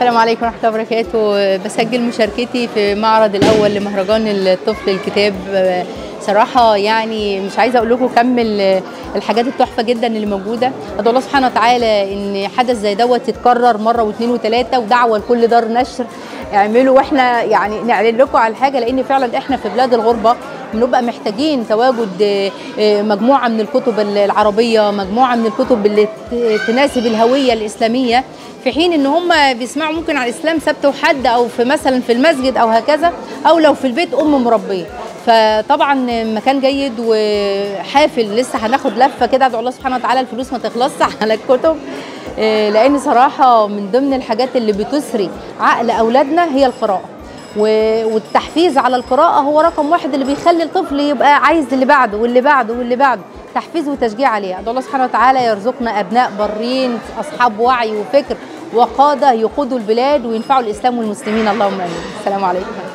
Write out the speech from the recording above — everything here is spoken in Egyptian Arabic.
السلام عليكم ورحمة الله وبركاته بسجل مشاركتي في معرض الأول لمهرجان الطفل الكتاب صراحة يعني مش عايزة أقول لكم كم الحاجات التحفة جدا اللي موجودة أدعو الله سبحانه وتعالى إن حدث زي دوت يتكرر مرة واثنين وثلاثة ودعوة لكل دار نشر اعملوا واحنا يعني نعلن لكم على الحاجة لأن فعلا احنا في بلاد الغربة بنبقى محتاجين تواجد مجموعة من الكتب العربية مجموعة من الكتب اللي تناسب الهوية الإسلامية في حين ان هم بيسمعوا ممكن عن الاسلام سبت وحد او في مثلا في المسجد او هكذا او لو في البيت ام مربيه فطبعا مكان جيد وحافل لسه هناخد لفه كده ادعو الله سبحانه وتعالى الفلوس ما تخلصش على الكتب لان صراحه من ضمن الحاجات اللي بتسري عقل اولادنا هي القراءه والتحفيز على القراءه هو رقم واحد اللي بيخلي الطفل يبقى عايز اللي بعده واللي بعده واللي بعده تحفيز وتشجيع عليها ادعو الله سبحانه وتعالى يرزقنا ابناء برين اصحاب وعي وفكر وقاده يقودوا البلاد وينفعوا الاسلام والمسلمين اللهم امين السلام عليكم